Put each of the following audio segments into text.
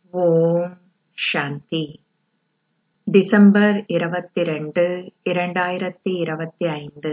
ஓம் சாந்தி December இருபத்திரண்டு இரண்டாயிரத்தி இருபத்தி ஐந்து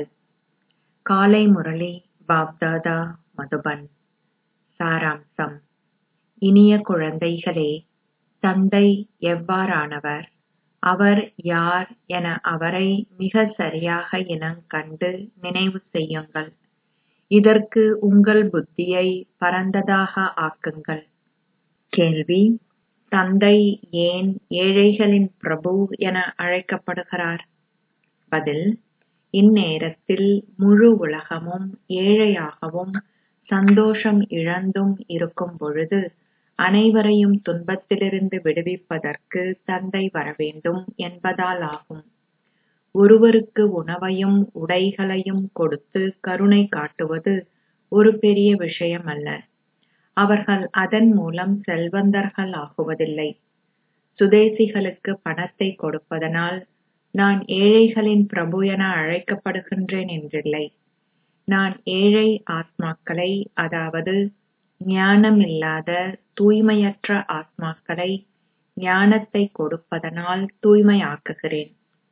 காலை முரளி பாப்தாதா மதுபன் சாராம்சம் இனிய குழந்தைகளே தந்தை எவ்வாறானவர் அவர் யார் என அவரை மிகச் சரியாக இனங் கண்டு நினைவு செய்யுங்கள் இதற்கு உங்கள் புத்தியை பரந்ததாக ஆக்குங்கள் கேள்வி தந்தை ஏன் ஏழைகளின் பிரபு என அழைக்கப்படுகிறார் பதில் இந்நேரத்தில் முழு உலகமும் ஏழையாகவும் சந்தோஷம் இழந்தும் இருக்கும் பொழுது அனைவரையும் துன்பத்திலிருந்து விடுவிப்பதற்கு தந்தை வரவேண்டும் என்பதாலாகும் ஒருவருக்கு உணவையும் உடைகளையும் கொடுத்து கருணை காட்டுவது ஒரு பெரிய விஷயமல்ல அவர்கள் அதன் மூலம் செல்வந்தர்கள் ஆகுவதில்லை சுதேசிகளுக்கு பணத்தை கொடுப்பதனால் நான் ஏழைகளின் பிரபு என அழைக்கப்படுகின்றேன் என்றில்லை நான் ஏழை ஆத்மாக்களை அதாவது ஞானமில்லாத தூய்மையற்ற ஆத்மாக்களை ஞானத்தை கொடுப்பதனால் தூய்மையாக்குகிறேன்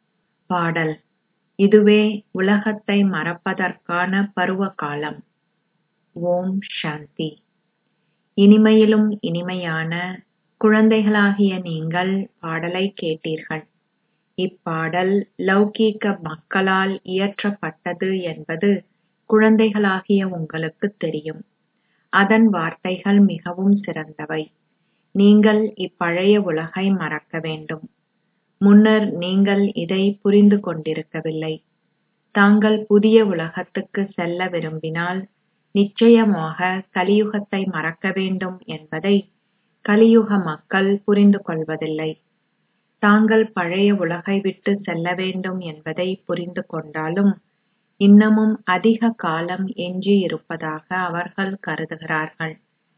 பாடல் இதுவே உலகத்தை மறப்பதற்கான பருவ காலம் ஓம் சாந்தி இனிமையிலும் இனிமையான குழந்தைகளாகிய நீங்கள் பாடலை கேட்டீர்கள் இப்பாடல் லௌகீக மக்களால் இயற்றப்பட்டது என்பது குழந்தைகளாகிய உங்களுக்கு தெரியும் அதன் வார்த்தைகள் மிகவும் சிறந்தவை நீங்கள் இப்பழைய உலகை மறக்க வேண்டும் முன்னர் நீங்கள் இதை புரிந்து கொண்டிருக்கவில்லை தாங்கள் புதிய உலகத்துக்கு செல்ல விரும்பினால் நிச்சயமாக கலியுகத்தை மறக்க வேண்டும் என்பதை கலியுக மக்கள் புரிந்து கொள்வதில்லை தாங்கள் பழைய உலகை விட்டு செல்ல வேண்டும் என்பதை புரிந்து கொண்டாலும் இன்னமும் அதிக காலம் எஞ்சி இருப்பதாக அவர்கள் கருதுகிறார்கள்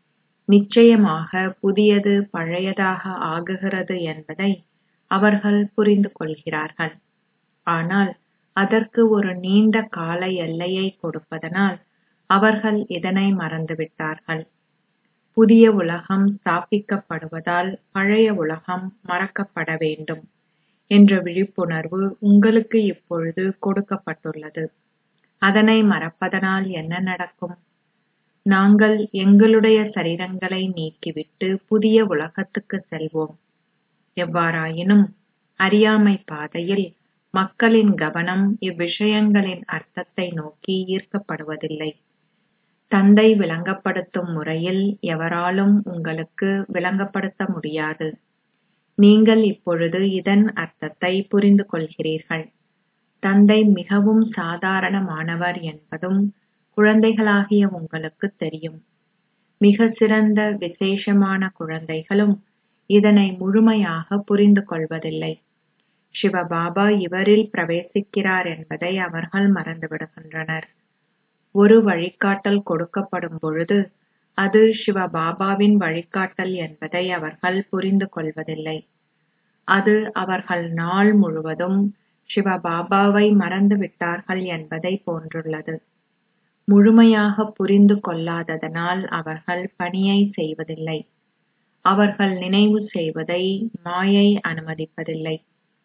நிச்சயமாக புதியது பழையதாக ஆகுகிறது என்பதை அவர்கள் புரிந்து கொள்கிறார்கள் ஆனால் அதற்கு ஒரு நீண்ட கால எல்லையை கொடுப்பதனால் அவர்கள் இதனை மறந்துவிட்டார்கள் புதிய உலகம் ஸ்தாபிக்கப்படுவதால் பழைய உலகம் மறக்கப்பட வேண்டும் என்ற விழிப்புணர்வு உங்களுக்கு இப்பொழுது கொடுக்கப்பட்டுள்ளது அதனை மறப்பதனால் என்ன நடக்கும் நாங்கள் எங்களுடைய சரீரங்களை நீக்கிவிட்டு புதிய உலகத்துக்கு செல்வோம் எவ்வாறாயினும் அறியாமை பாதையில் மக்களின் கவனம் இவ்விஷயங்களின் அர்த்தத்தை நோக்கி ஈர்க்கப்படுவதில்லை தந்தை விளங்கப்படுத்தும் முறையில் எவராலும் உங்களுக்கு விளங்கப்படுத்த முடியாது நீங்கள் இப்பொழுது இதன் அர்த்தத்தை புரிந்து கொள்கிறீர்கள் தந்தை மிகவும் சாதாரணமானவர் என்பதும் குழந்தைகளாகிய உங்களுக்கு தெரியும் மிக சிறந்த விசேஷமான குழந்தைகளும் இதனை முழுமையாக புரிந்து கொள்வதில்லை சிவபாபா இவரில் பிரவேசிக்கிறார் என்பதை அவர்கள் மறந்துவிடுகின்றனர் ஒரு வழிகாட்டல் கொடுக்கப்படும் பொழுது அது சிவபாபாவின் வழிகாட்டல் என்பதை அவர்கள் புரிந்து கொள்வதில்லை அது அவர்கள் நாள் முழுவதும் சிவபாபாவை மறந்து விட்டார்கள் என்பதை போன்றுள்ளது முழுமையாக புரிந்து கொள்ளாததனால் அவர்கள் பணியை செய்வதில்லை அவர்கள் நினைவு செய்வதை மாயை அனுமதிப்பதில்லை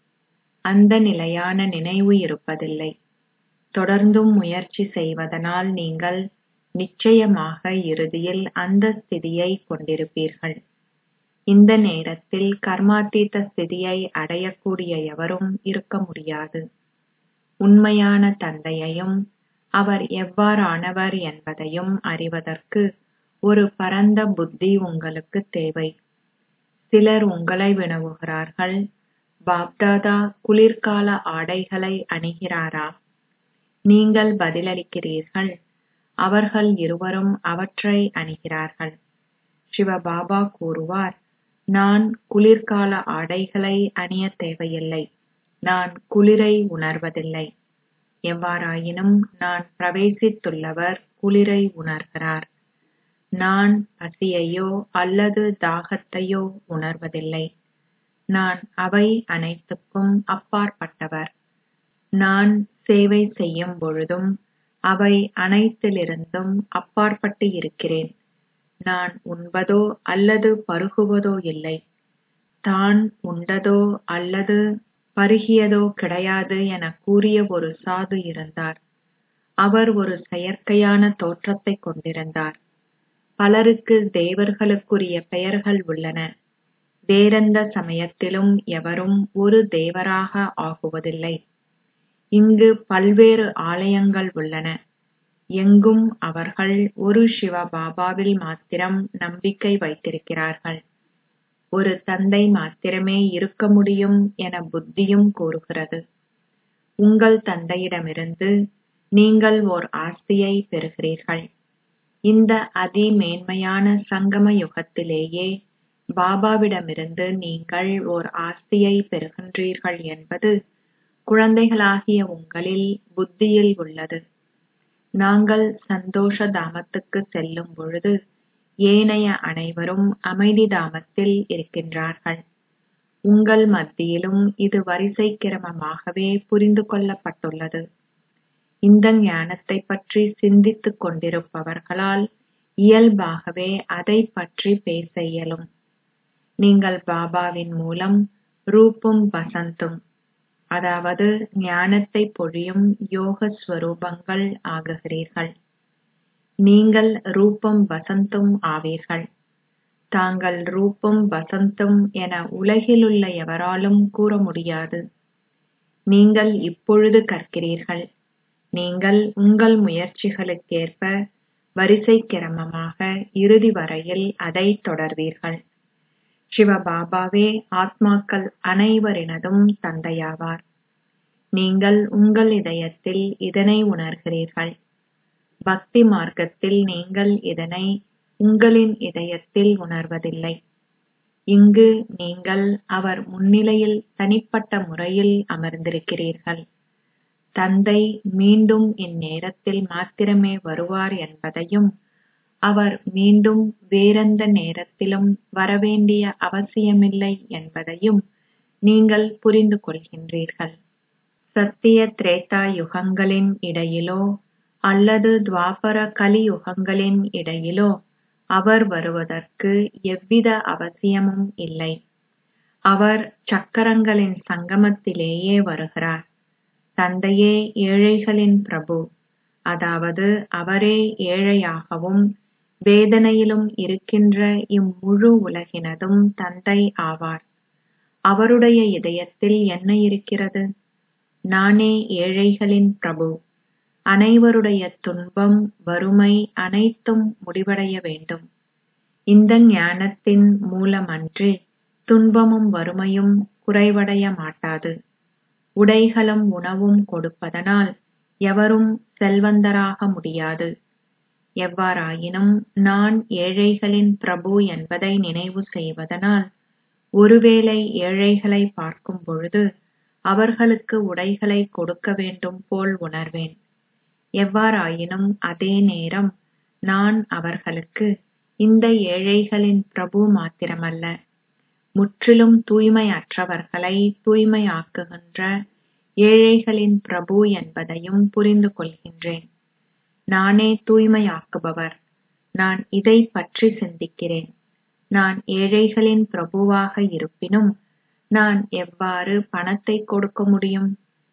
அந்த நிலையான நினைவு இருப்பதில்லை தொடர்ந்தும் முயற்சி செய்வதனால் நீங்கள் நிச்சயமாக இறுதியில் அந்த ஸ்திதியை கொண்டிருப்பீர்கள் இந்த நேரத்தில் கர்மாத்தீத்த ஸ்திதியை அடையக்கூடிய எவரும் இருக்க முடியாது உண்மையான தந்தையையும் அவர் எவ்வாறானவர் என்பதையும் அறிவதற்கு ஒரு பரந்த புத்தி உங்களுக்கு தேவை சிலர் உங்களை வினவுகிறார்கள் பாப்தாதா குளிர்கால ஆடைகளை அணிகிறாரா நீங்கள் பதிலளிக்கிறீர்கள் அவர்கள் இருவரும் அவற்றை அணிகிறார்கள் சிவபாபா கூறுவார் நான் குளிர்கால ஆடைகளை அணிய தேவையில்லை நான் குளிரை உணர்வதில்லை எவ்வாறாயினும் நான் பிரவேசித்துள்ளவர் குளிரை உணர்கிறார் நான் பசியையோ அல்லது தாகத்தையோ உணர்வதில்லை நான் அவை அனைத்துக்கும் அப்பாற்பட்டவர் நான் சேவை செய்யும் பொழுதும் அவை அனைத்திலிருந்தும் அப்பாற்பட்டு இருக்கிறேன் நான் உண்பதோ அல்லது பருகுவதோ இல்லை தான் உண்டதோ அல்லது பருகியதோ கிடையாது என கூறிய ஒரு சாது இருந்தார் அவர் ஒரு செயற்கையான தோற்றத்தைக் கொண்டிருந்தார் பலருக்கு தேவர்களுக்குரிய பெயர்கள் உள்ளன வேறெந்த சமயத்திலும் எவரும் ஒரு தேவராக ஆகுவதில்லை இங்கு பல்வேறு ஆலயங்கள் உள்ளன எங்கும் அவர்கள் ஒரு சிவபாபாவில் மாத்திரம் நம்பிக்கை வைத்திருக்கிறார்கள் ஒரு தந்தை மாத்திரமே இருக்க முடியும் என புத்தியும் கூறுகிறது உங்கள் தந்தையிடமிருந்து நீங்கள் ஓர் ஆஸ்தியை பெறுகிறீர்கள் இந்த அதி மேன்மையான சங்கம யுகத்திலேயே பாபாவிடமிருந்து நீங்கள் ஓர் ஆஸ்தியை பெறுகின்றீர்கள் என்பது குழந்தைகளாகிய உங்களில் புத்தியில் உள்ளது நாங்கள் சந்தோஷ தாமத்துக்கு செல்லும் பொழுது ஏனைய அனைவரும் அமைதி தாமத்தில் இருக்கின்றார்கள் உங்கள் மத்தியிலும் இது வரிசை கிரமமாகவே புரிந்து கொள்ளப்பட்டுள்ளது இந்த ஞானத்தை பற்றி சிந்தித்துக் கொண்டிருப்பவர்களால் இயல்பாகவே அதை பற்றி பேச இயலும் நீங்கள் பாபாவின் மூலம் ரூப்பும் வசந்தும் அதாவது ஞானத்தை பொழியும் யோக ஸ்வரூபங்கள் ஆகுகிறீர்கள் நீங்கள் ரூபம் வசந்தும் ஆவீர்கள் தாங்கள் ரூபம் வசந்தும் என உலகிலுள்ள எவராலும் கூற முடியாது நீங்கள் இப்பொழுது கற்கிறீர்கள் நீங்கள் உங்கள் முயற்சிகளுக்கேற்ப வரிசை கிரமமாக இறுதி வரையில் அதை தொடர்வீர்கள் சிவபாபாவே ஆத்மாக்கள் அனைவரினதும் தந்தையாவார் நீங்கள் உங்கள் இதயத்தில் இதனை உணர்கிறீர்கள் பக்தி மார்க்கத்தில் நீங்கள் இதனை உங்களின் இதயத்தில் உணர்வதில்லை இங்கு நீங்கள் அவர் முன்னிலையில் தனிப்பட்ட முறையில் அமர்ந்திருக்கிறீர்கள் தந்தை மீண்டும் இந்நேரத்தில் மாத்திரமே வருவார் என்பதையும் அவர் மீண்டும் வேறெந்த நேரத்திலும் வரவேண்டிய அவசியமில்லை என்பதையும் நீங்கள் புரிந்து கொள்கின்றீர்கள் சத்திய திரேதா யுகங்களின் இடையிலோ அல்லது துவாபர கலி யுகங்களின் இடையிலோ அவர் வருவதற்கு எவ்வித அவசியமும் இல்லை அவர் சக்கரங்களின் சங்கமத்திலேயே வருகிறார் தந்தையே ஏழைகளின் பிரபு அதாவது அவரே ஏழையாகவும் வேதனையிலும் இருக்கின்ற இம்முழு உலகினதும் தந்தை ஆவார் அவருடைய இதயத்தில் என்ன இருக்கிறது நானே ஏழைகளின் பிரபு அனைவருடைய துன்பம் வறுமை அனைத்தும் முடிவடைய வேண்டும் இந்த ஞானத்தின் மூலமன்றி துன்பமும் வறுமையும் குறைவடைய மாட்டாது உடைகளும் உணவும் கொடுப்பதனால் எவரும் செல்வந்தராக முடியாது எவ்வாறாயினும் நான் ஏழைகளின் பிரபு என்பதை நினைவு செய்வதனால் ஒருவேளை ஏழைகளை பார்க்கும் பொழுது அவர்களுக்கு உடைகளை கொடுக்க வேண்டும் போல் உணர்வேன் எவ்வாறாயினும் அதே நேரம் நான் அவர்களுக்கு இந்த ஏழைகளின் பிரபு மாத்திரமல்ல முற்றிலும் தூய்மையற்றவர்களை தூய்மையாக்குகின்ற ஏழைகளின் பிரபு என்பதையும் புரிந்து கொள்கின்றேன் நானே தூய்மையாக்குபவர் நான் இதை பற்றி சிந்திக்கிறேன் நான் ஏழைகளின் பிரபுவாக இருப்பினும் நான் எவ்வாறு பணத்தை கொடுக்க முடியும்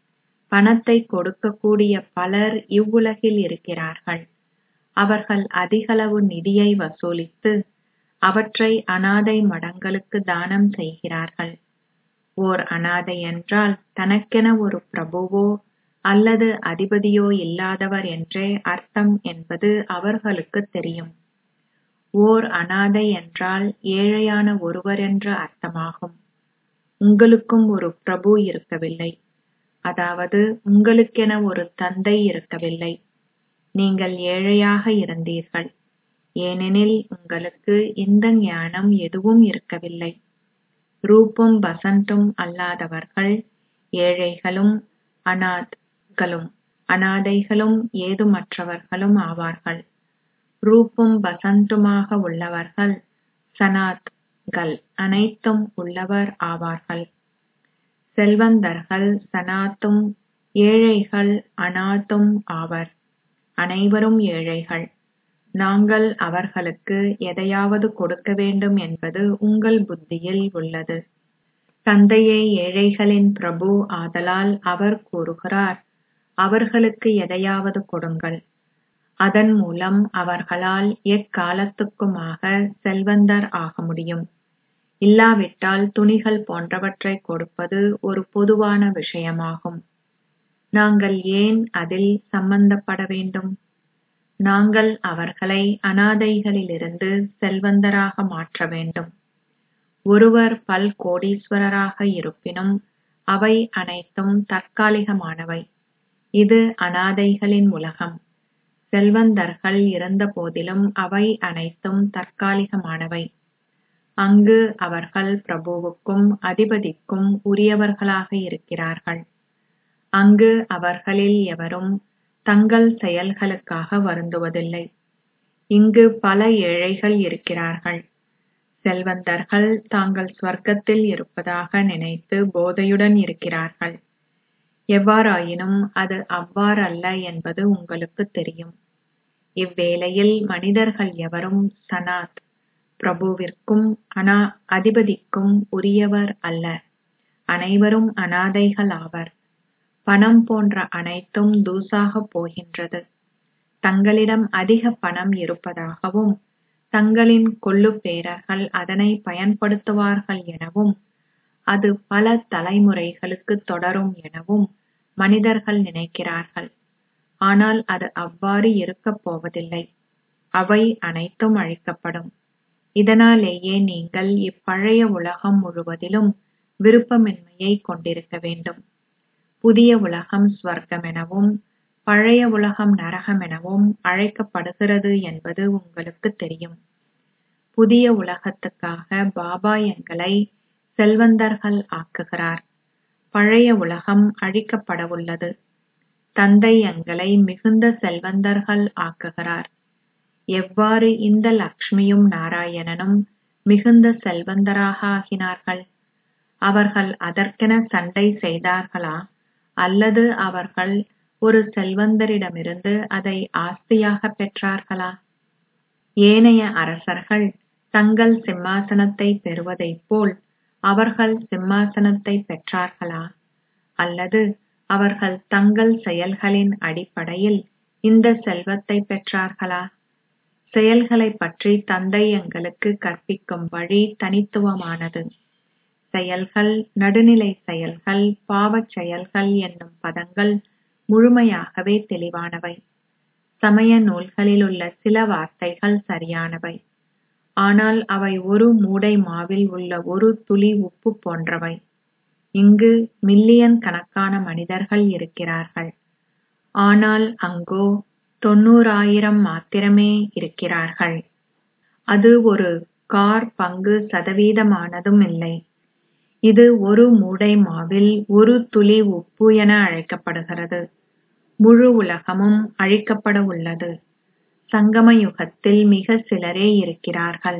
பணத்தை கொடுக்கக்கூடிய பலர் இவ்வுலகில் இருக்கிறார்கள் அவர்கள் அதிகளவு நிதியை வசூலித்து அவற்றை அனாதை மடங்களுக்கு தானம் செய்கிறார்கள் ஓர் அனாதை என்றால் தனக்கென ஒரு பிரபுவோ அல்லது அதிபதியோ இல்லாதவர் என்றே அர்த்தம் என்பது அவர்களுக்கு தெரியும் ஓர் அனாதை என்றால் ஏழையான ஒருவர் என்று அர்த்தமாகும் உங்களுக்கும் ஒரு பிரபு இருக்கவில்லை அதாவது உங்களுக்கென ஒரு தந்தை இருக்கவில்லை நீங்கள் ஏழையாக இருந்தீர்கள் ஏனெனில் உங்களுக்கு இந்த ஞானம் எதுவும் இருக்கவில்லை ரூபம் வசந்தும் அல்லாதவர்கள் ஏழைகளும் அநாத்களும் அனாதைகளும் ஏதுமற்றவர்களும் ஆவார்கள் ரூபம் வசந்துமாக உள்ளவர்கள் சனாத்கள் அனைத்தும் உள்ளவர் ஆவார்கள் செல்வந்தர்கள் சனாத்தும் ஏழைகள் அநாத்தும் ஆவர் அனைவரும் ஏழைகள் நாங்கள் அவர்களுக்கு எதையாவது கொடுக்க வேண்டும் என்பது உங்கள் புத்தியில் உள்ளது தந்தையே ஏழைகளின் பிரபு ஆதலால் அவர் கூறுகிறார் அவர்களுக்கு எதையாவது கொடுங்கள் அதன் மூலம் அவர்களால் எக்காலத்துக்குமாக செல்வந்தர் ஆக முடியும் இல்லாவிட்டால் துணிகள் போன்றவற்றை கொடுப்பது ஒரு பொதுவான விஷயமாகும் நாங்கள் ஏன் அதில் சம்பந்தப்பட வேண்டும் நாங்கள் அவர்களை அனாதைகளிலிருந்து செல்வந்தராக மாற்ற வேண்டும் ஒருவர் பல் கோடீஸ்வரராக இருப்பினும் அவை அனைத்தும் தற்காலிகமானவை இது அனாதைகளின் உலகம் செல்வந்தர்கள் இருந்த போதிலும் அவை அனைத்தும் தற்காலிகமானவை அங்கு அவர்கள் பிரபுவுக்கும் அதிபதிக்கும் உரியவர்களாக இருக்கிறார்கள் அங்கு அவர்களில் எவரும் தங்கள் செயல்களுக்காக வருந்துவதில்லை இங்கு பல ஏழைகள் இருக்கிறார்கள் செல்வந்தர்கள் தாங்கள் ஸ்வர்க்கத்தில் இருப்பதாக நினைத்து போதையுடன் இருக்கிறார்கள் எவ்வாறாயினும் அது அவ்வாறல்ல என்பது உங்களுக்கு தெரியும் இவ்வேளையில் மனிதர்கள் எவரும் சனாத் பிரபுவிற்கும் அனா அதிபதிக்கும் உரியவர் அல்ல அனைவரும் அனாதைகள் ஆவர் பணம் போன்ற அனைத்தும் தூசாக போகின்றது தங்களிடம் அதிக பணம் இருப்பதாகவும் தங்களின் கொள்ளு பேரர்கள் அதனை பயன்படுத்துவார்கள் எனவும் அது பல தலைமுறைகளுக்கு தொடரும் எனவும் மனிதர்கள் நினைக்கிறார்கள் ஆனால் அது அவ்வாறு இருக்கப் போவதில்லை அவை அனைத்தும் அழிக்கப்படும் இதனாலேயே நீங்கள் இப்பழைய உலகம் முழுவதிலும் விருப்பமின்மையை கொண்டிருக்க வேண்டும் புதிய உலகம் ஸ்வர்க்கமெனவும் பழைய உலகம் நரகமெனவும் அழைக்கப்படுகிறது என்பது உங்களுக்கு தெரியும் புதிய உலகத்துக்காக பாபா எங்களை செல்வந்தர்கள் ஆக்குகிறார் பழைய உலகம் அழிக்கப்படவுள்ளது தந்தை எங்களை மிகுந்த செல்வந்தர்கள் ஆக்குகிறார் எவ்வாறு இந்த லக்ஷ்மியும் நாராயணனும் மிகுந்த செல்வந்தராக ஆகினார்கள் அவர்கள் அதற்கென சண்டை செய்தார்களா அல்லது அவர்கள் ஒரு செல்வந்தரிடமிருந்து அதை ஆஸ்தியாக பெற்றார்களா ஏனைய அரசர்கள் தங்கள் சிம்மாசனத்தை பெறுவதைப் போல் அவர்கள் சிம்மாசனத்தை பெற்றார்களா அல்லது அவர்கள் தங்கள் செயல்களின் அடிப்படையில் இந்த செல்வத்தை பெற்றார்களா செயல்களைப் பற்றி தந்தை எங்களுக்கு கற்பிக்கும் வழி தனித்துவமானது செயல்கள் நடுநிலை செயல்கள் பாவச் செயல்கள் என்னும் பதங்கள் முழுமையாகவே தெளிவானவை சமய நூல்களிலுள்ள சில வார்த்தைகள் சரியானவை ஆனால் அவை ஒரு மூடை மாவில் உள்ள ஒரு துளி உப்பு போன்றவை இங்கு மில்லியன் கணக்கான மனிதர்கள் இருக்கிறார்கள் ஆனால் அங்கோ தொண்ணூறாயிரம் மாத்திரமே இருக்கிறார்கள் அது ஒரு கார் பங்கு சதவீதமானதும் இல்லை இது ஒரு மூடை மாவில் ஒரு துளி உப்பு என அழைக்கப்படுகிறது முழு உலகமும் அழிக்கப்பட உள்ளது சங்கம யுகத்தில் மிக சிலரே இருக்கிறார்கள்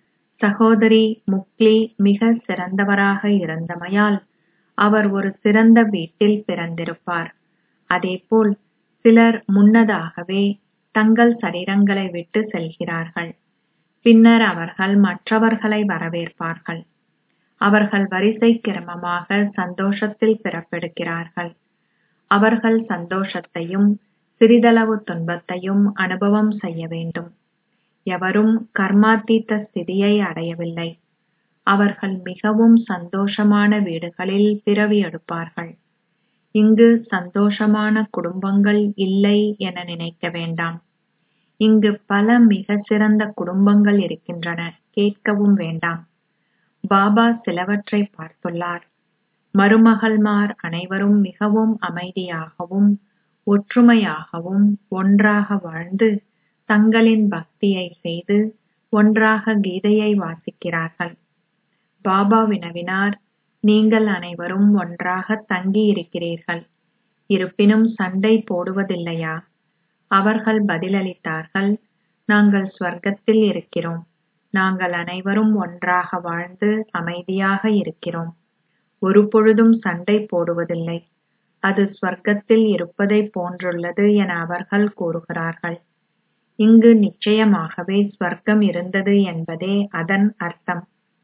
சகோதரி முக்லி மிக சிறந்தவராக இருந்தமையால் அவர் ஒரு சிறந்த வீட்டில் பிறந்திருப்பார் அதேபோல் சிலர் முன்னதாகவே தங்கள் சரீரங்களை விட்டு செல்கிறார்கள் பின்னர் அவர்கள் மற்றவர்களை வரவேற்பார்கள் அவர்கள் வரிசை கிரமமாக சந்தோஷத்தில் பிறப்பெடுக்கிறார்கள் அவர்கள் சந்தோஷத்தையும் சிறிதளவு துன்பத்தையும் அனுபவம் செய்ய வேண்டும் எவரும் கர்மாத்தீத்த ஸ்திதியை அடையவில்லை அவர்கள் மிகவும் சந்தோஷமான வீடுகளில் பிறவி எடுப்பார்கள் இங்கு சந்தோஷமான குடும்பங்கள் இல்லை என நினைக்க வேண்டாம் இங்கு பல மிக சிறந்த குடும்பங்கள் இருக்கின்றன கேட்கவும் வேண்டாம் பாபா சிலவற்றை பார்த்துள்ளார் மருமகள்மார் அனைவரும் மிகவும் அமைதியாகவும் ஒற்றுமையாகவும் ஒன்றாக வாழ்ந்து தங்களின் பக்தியை செய்து ஒன்றாக கீதையை வாசிக்கிறார்கள் பாபா வினவினார் நீங்கள் அனைவரும் ஒன்றாக தங்கி இருக்கிறீர்கள் இருப்பினும் சண்டை போடுவதில்லையா அவர்கள் பதிலளித்தார்கள் நாங்கள் ஸ்வர்க்கத்தில் இருக்கிறோம் நாங்கள் அனைவரும் ஒன்றாக வாழ்ந்து அமைதியாக இருக்கிறோம் ஒருபொழுதும் சண்டை போடுவதில்லை அது ஸ்வர்க்கத்தில் இருப்பதைப் போன்றுள்ளது என அவர்கள் கூறுகிறார்கள் இங்கு நிச்சயமாகவே ஸ்வர்க்கம் இருந்தது என்பதே அதன் அர்த்தம்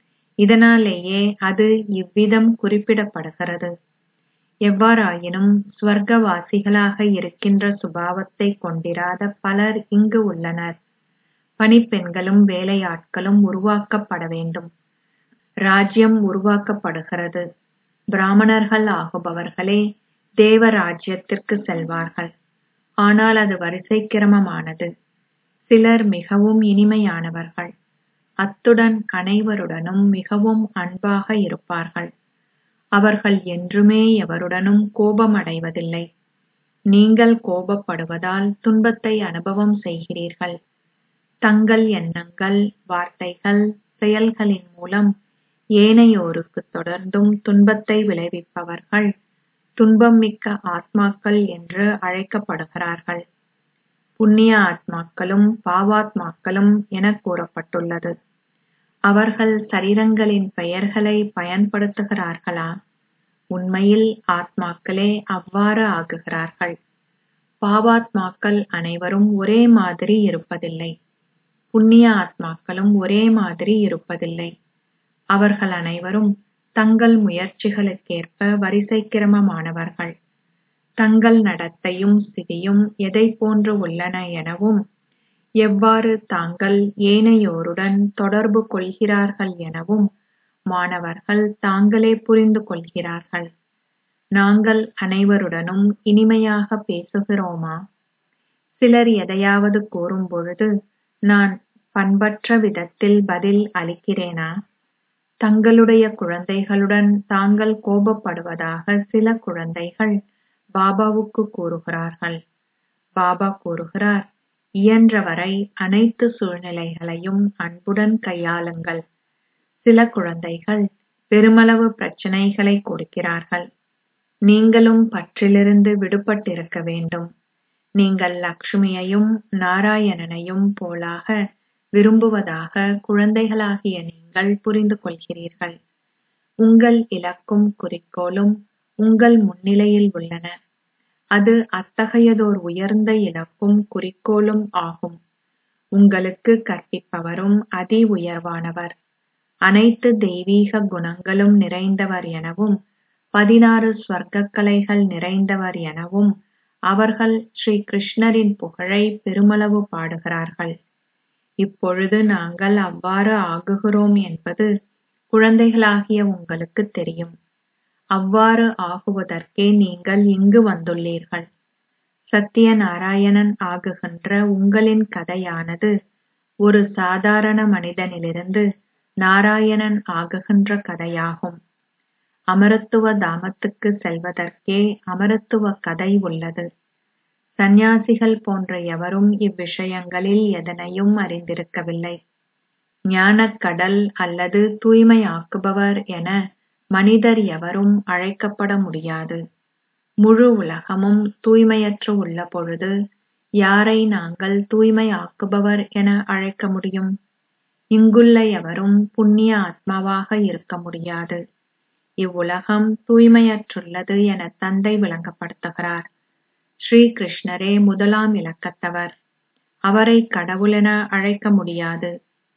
இதனாலேயே அது இவ்விதம் குறிப்பிடப்படுகிறது எவ்வாறாயினும் ஸ்வர்க்கவாசிகளாக இருக்கின்ற சுபாவத்தை கொண்டிராத பலர் இங்கு உள்ளனர் பணிப்பெண்களும் வேலையாட்களும் உருவாக்கப்பட வேண்டும் ராஜ்யம் உருவாக்கப்படுகிறது பிராமணர்கள் ஆகுபவர்களே தேவ ராஜ்யத்திற்கு செல்வார்கள் ஆனால் அது வரிசை கிரமமானது சிலர் மிகவும் இனிமையானவர்கள் அத்துடன் அனைவருடனும் மிகவும் அன்பாக இருப்பார்கள் அவர்கள் என்றுமே எவருடனும் கோபமடைவதில்லை நீங்கள் கோபப்படுவதால் துன்பத்தை அனுபவம் செய்கிறீர்கள் தங்கள் எண்ணங்கள் வார்த்தைகள் செயல்களின் மூலம் ஏனையோருக்கு தொடர்ந்தும் துன்பத்தை விளைவிப்பவர்கள் துன்பம் மிக்க ஆத்மாக்கள் என்று அழைக்கப்படுகிறார்கள் புண்ணிய ஆத்மாக்களும் பாவாத்மாக்களும் என கூறப்பட்டுள்ளது அவர்கள் சரீரங்களின் பெயர்களை பயன்படுத்துகிறார்களா உண்மையில் ஆத்மாக்களே அவ்வாறு ஆகுகிறார்கள் பாவாத்மாக்கள் அனைவரும் ஒரே மாதிரி இருப்பதில்லை புண்ணிய ஆத்மாக்களும் ஒரே மாதிரி இருப்பதில்லை அவர்கள் அனைவரும் தங்கள் முயற்சிகளுக்கேற்ப வரிசை கிரமமானவர்கள் தங்கள் நடத்தையும் ஸ்திதியும் எதை போன்று உள்ளன எனவும் எவ்வாறு தாங்கள் ஏனையோருடன் தொடர்பு கொள்கிறார்கள் எனவும் மாணவர்கள் தாங்களே புரிந்து கொள்கிறார்கள் நாங்கள் அனைவருடனும் இனிமையாக பேசுகிறோமா சிலர் எதையாவது கூறும் பொழுது நான் பண்பற்ற விதத்தில் பதில் அளிக்கிறேனா தங்களுடைய குழந்தைகளுடன் தாங்கள் கோபப்படுவதாக சில குழந்தைகள் பாபாவுக்கு கூறுகிறார்கள் பாபா கூறுகிறார் இயன்றவரை அனைத்து சூழ்நிலைகளையும் அன்புடன் கையாளுங்கள் சில குழந்தைகள் பெருமளவு பிரச்சனைகளை கொடுக்கிறார்கள் நீங்களும் பற்றிலிருந்து விடுபட்டிருக்க வேண்டும் நீங்கள் லக்ஷ்மியையும் நாராயணனையும் போலாக விரும்புவதாக குழந்தைகளாகிய நீங்கள் புரிந்து கொள்கிறீர்கள் உங்கள் இலக்கும் குறிக்கோளும் உங்கள் முன்னிலையில் உள்ளன அது அத்தகையதோர் உயர்ந்த இலக்கும் குறிக்கோளும் ஆகும் உங்களுக்கு கற்பிப்பவரும் அதி உயர்வானவர் அனைத்து தெய்வீக குணங்களும் நிறைந்தவர் எனவும் பதினாறு ஸ்வர்க்க கலைகள் நிறைந்தவர் எனவும் அவர்கள் ஸ்ரீ கிருஷ்ணரின் புகழை பெருமளவு பாடுகிறார்கள் இப்பொழுது நாங்கள் அவ்வாறு ஆகுகிறோம் என்பது குழந்தைகளாகிய உங்களுக்கு தெரியும் அவ்வாறு ஆகுவதற்கே நீங்கள் இங்கு வந்துள்ளீர்கள் சத்தியநாராயணன் ஆகுகின்ற உங்களின் கதையானது ஒரு சாதாரண மனிதனிலிருந்து நாராயணன் ஆகுகின்ற கதையாகும் அமரத்துவ தாமத்துக்கு செல்வதற்கே அமரத்துவ கதை உள்ளது சந்நியாசிகள் போன்ற எவரும் இவ்விஷயங்களில் எதனையும் அறிந்திருக்கவில்லை ஞானக் கடல் அல்லது தூய்மையாக்குபவர் என மனிதர் எவரும் அழைக்கப்பட முடியாது முழு உலகமும் தூய்மையற்று உள்ள பொழுது யாரை நாங்கள் தூய்மையாக்குபவர் என அழைக்க முடியும் இங்குள்ள எவரும் புண்ணிய ஆத்மாவாக இருக்க முடியாது இவ்வுலகம் தூய்மையற்றுள்ளது என தந்தை விளங்கப்படுத்துகிறார் ஸ்ரீ கிருஷ்ணரே முதலாம் இலக்கத்தவர் அவரை கடவுளென அழைக்க முடியாது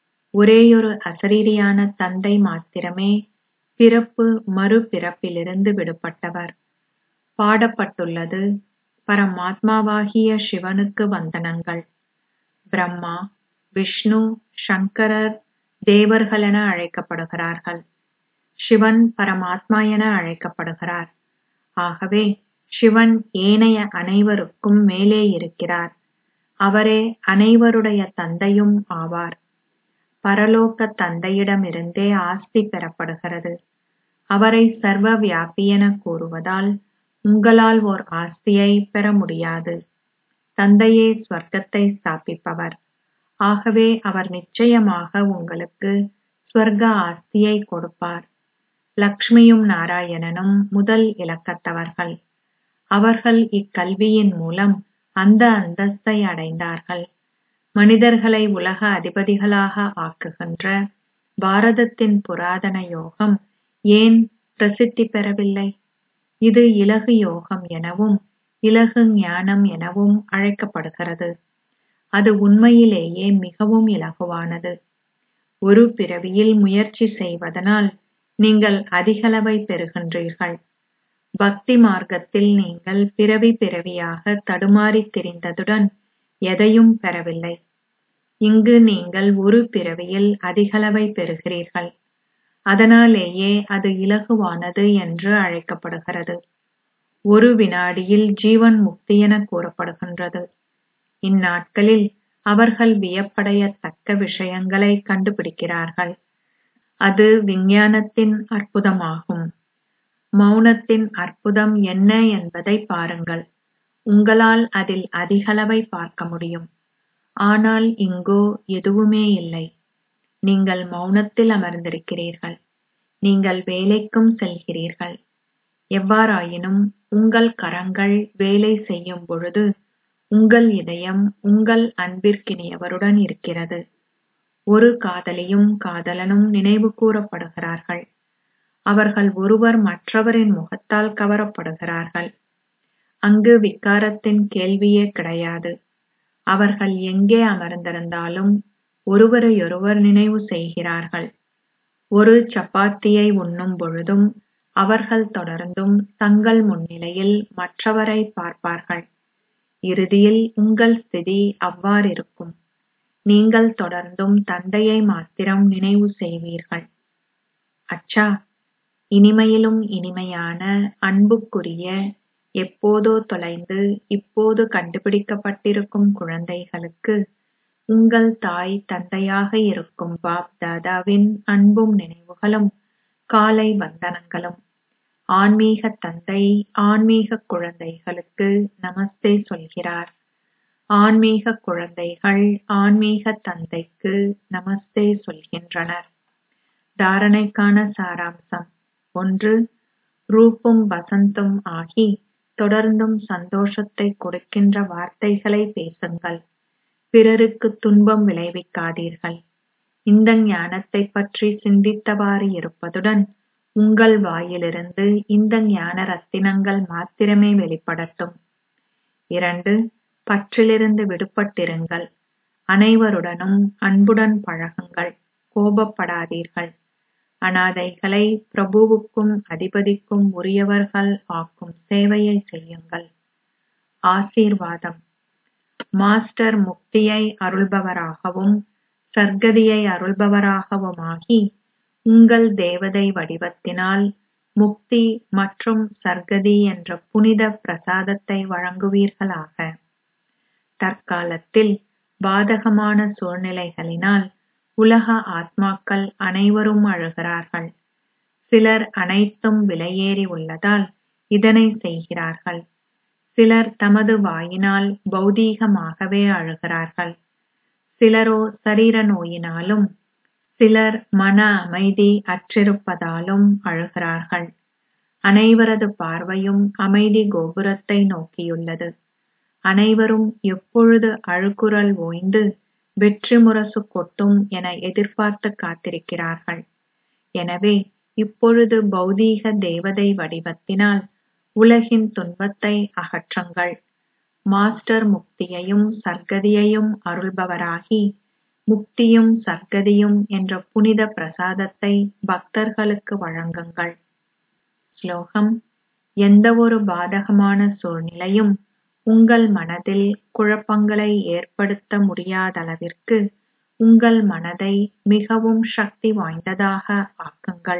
ஒரேயொரு அசரீரியான தந்தை மாத்திரமே பிறப்பு மறுபிறப்பிலிருந்து விடுபட்டவர் பாடப்பட்டுள்ளது பரமாத்மாவாகிய சிவனுக்கு வந்தனங்கள் பிரம்மா விஷ்ணு சங்கரர் தேவர்களென அழைக்கப்படுகிறார்கள் சிவன் பரமாத்மா என அழைக்கப்படுகிறார் ஆகவே சிவன் ஏனைய அனைவருக்கும் மேலே இருக்கிறார் அவரே அனைவருடைய தந்தையும் ஆவார் பரலோக தந்தையிடமிருந்தே ஆஸ்தி பெறப்படுகிறது அவரை சர்வ வியாபியென கூறுவதால் உங்களால் ஓர் ஆஸ்தியை பெற முடியாது தந்தையே ஸ்வர்க்கத்தை ஸ்தாபிப்பவர் ஆகவே அவர் நிச்சயமாக உங்களுக்கு ஸ்வர்க ஆஸ்தியை கொடுப்பார் லக்ஷ்மியும் நாராயணனும் முதல் இலக்கத்தவர்கள் அவர்கள் இக்கல்வியின் மூலம் அந்த அந்தஸ்தை அடைந்தார்கள் மனிதர்களை உலக அதிபதிகளாக ஆக்குகின்ற பாரதத்தின் புராதன யோகம் ஏன் பிரசித்தி பெறவில்லை இது இலகு யோகம் எனவும் இலகு ஞானம் எனவும் அழைக்கப்படுகிறது அது உண்மையிலேயே மிகவும் இலகுவானது ஒரு பிறவியில் முயற்சி செய்வதனால் நீங்கள் அதிகளவை பெறுகின்றீர்கள் பக்தி மார்க்கத்தில் நீங்கள் பிறவி பிறவியாக தடுமாறித் திரிந்ததுடன் எதையும் பெறவில்லை இங்கு நீங்கள் ஒரு பிறவியில் அதிகளவை பெறுகிறீர்கள் அதனாலேயே அது இலகுவானது என்று அழைக்கப்படுகிறது ஒரு வினாடியில் ஜீவன் முக்தி என கூறப்படுகின்றது இந்நாட்களில் அவர்கள் வியப்படையத்தக்க விஷயங்களை கண்டுபிடிக்கிறார்கள் அது விஞ்ஞானத்தின் அற்புதமாகும் மௌனத்தின் அற்புதம் என்ன என்பதை பாருங்கள் உங்களால் அதில் அதிகளவை பார்க்க முடியும் ஆனால் இங்கோ எதுவுமே இல்லை நீங்கள் மௌனத்தில் அமர்ந்திருக்கிறீர்கள் நீங்கள் வேலைக்கும் செல்கிறீர்கள் எவ்வாறாயினும் உங்கள் கரங்கள் வேலை செய்யும் பொழுது உங்கள் இதயம் உங்கள் அன்பிற்கினியவருடன் இருக்கிறது ஒரு காதலியும் காதலனும் நினைவு கூறப்படுகிறார்கள் அவர்கள் ஒருவர் மற்றவரின் முகத்தால் கவரப்படுகிறார்கள் அங்கு விக்காரத்தின் கேள்வியே கிடையாது அவர்கள் எங்கே அமர்ந்திருந்தாலும் ஒருவரையொருவர் நினைவு செய்கிறார்கள் ஒரு சப்பாத்தியை உண்ணும் பொழுதும் அவர்கள் தொடர்ந்தும் தங்கள் முன்னிலையில் மற்றவரை பார்ப்பார்கள் இறுதியில் உங்கள் ஸ்திதி அவ்வாறிருக்கும் நீங்கள் தொடர்ந்தும் தந்தையை மாத்திரம் நினைவு செய்வீர்கள் அச்சா இனிமையிலும் இனிமையான அன்புக்குரிய எப்போதோ தொலைந்து இப்போது கண்டுபிடிக்கப்பட்டிருக்கும் குழந்தைகளுக்கு உங்கள் தாய் தந்தையாக இருக்கும் பாப் தாதாவின் அன்பும் நினைவுகளும் காலை வந்தனங்களும் ஆன்மீக தந்தை ஆன்மீக குழந்தைகளுக்கு நமஸ்தே சொல்கிறார் ஆன்மீக குழந்தைகள் ஆன்மீக தந்தைக்கு நமஸ்தே சொல்கின்றனர் தாரணைக்கான சாராம்சம் ஒன்று ரூப்பும் வசந்தும் ஆகி தொடர்ந்தும் சந்தோஷத்தை கொடுக்கின்ற வார்த்தைகளை பேசுங்கள் பிறருக்கு துன்பம் விளைவிக்காதீர்கள் இந்த ஞானத்தை பற்றி சிந்தித்தவாறு இருப்பதுடன் உங்கள் வாயிலிருந்து இந்த ஞான ரத்தினங்கள் மாத்திரமே வெளிப்படட்டும் இரண்டு பற்றிலிருந்து விடுபட்டிருங்கள் அனைவருடனும் அன்புடன் பழகுங்கள் கோபப்படாதீர்கள் அனாதைகளை பிரபுவுக்கும் அதிபதிக்கும் உரியவர்கள் ஆக்கும் சேவையை செய்யுங்கள் ஆசீர்வாதம் மாஸ்டர் முக்தியை அருள்பவராகவும் சர்க்கதியை அருள்பவராகவுமாகி உங்கள் தேவதை வடிவத்தினால் முக்தி மற்றும் சர்க்கதி என்ற புனித பிரசாதத்தை வழங்குவீர்களாக தற்காலத்தில் பாதகமான சூழ்நிலைகளினால் உலக ஆத்மாக்கள் அனைவரும் அழுகிறார்கள் சிலர் அனைத்தும் விலையேறி உள்ளதால் இதனை செய்கிறார்கள் சிலர் தமது வாயினால் பௌதீகமாகவே அழுகிறார்கள் சிலரோ சரீர நோயினாலும் சிலர் மன அமைதி அற்றிருப்பதாலும் அழுகிறார்கள் அனைவரது பார்வையும் அமைதி கோபுரத்தை நோக்கியுள்ளது அனைவரும் எப்பொழுது அழுகுரல் ஓய்ந்து வெற்றி முரசு கொட்டும் என எதிர்பார்த்து காத்திருக்கிறார்கள் எனவே இப்பொழுது பௌதீக தேவதை வடிவத்தினால் உலகின் துன்பத்தை அகற்றுங்கள் மாஸ்டர் முக்தியையும் சர்க்கதியையும் அருள்பவராகி முக்தியும் சர்க்கதியும் என்ற புனித பிரசாதத்தை பக்தர்களுக்கு வழங்குங்கள் ஸ்லோகம் எந்த ஒரு பாதகமான சூழ்நிலையும் உங்கள் மனதில் குழப்பங்களை ஏற்படுத்த முடியாதளவிற்கு உங்கள் மனதை மிகவும் சக்தி வாய்ந்ததாக ஆக்குங்கள்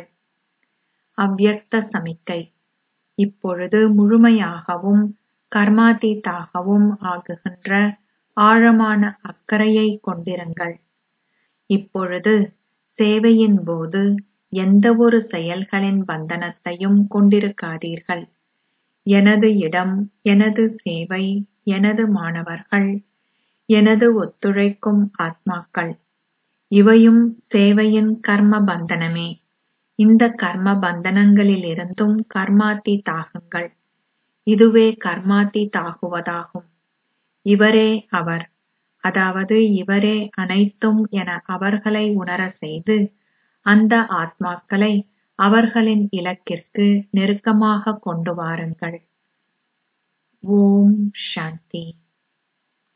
அவ்யக்த சமிக்கை இப்பொழுது முழுமையாகவும் கர்மாதீத்தாகவும் ஆகுகின்ற ஆழமான அக்கறையை கொண்டிருங்கள் இப்பொழுது சேவையின் போது எந்த ஒரு செயல்களின் பந்தனத்தையும் கொண்டிருக்காதீர்கள் எனது இடம் எனது சேவை எனது மாணவர்கள் எனது ஒத்துழைக்கும் ஆத்மாக்கள் இவையும் சேவையின் கர்ம பந்தனமே இந்த கர்ம பந்தனங்களிலிருந்தும் கர்மாத்தீத்தாகுங்கள் இதுவே கர்மாத்தீத்தாகுவதாகும் இவரே அவர் அதாவது இவரே அனைத்தும் என அவர்களை உணர செய்து அந்த ஆத்மாக்களை அவர்களின் இலக்கிற்கு நெருக்கமாக கொண்டு வாருங்கள் ஓம் சாந்தி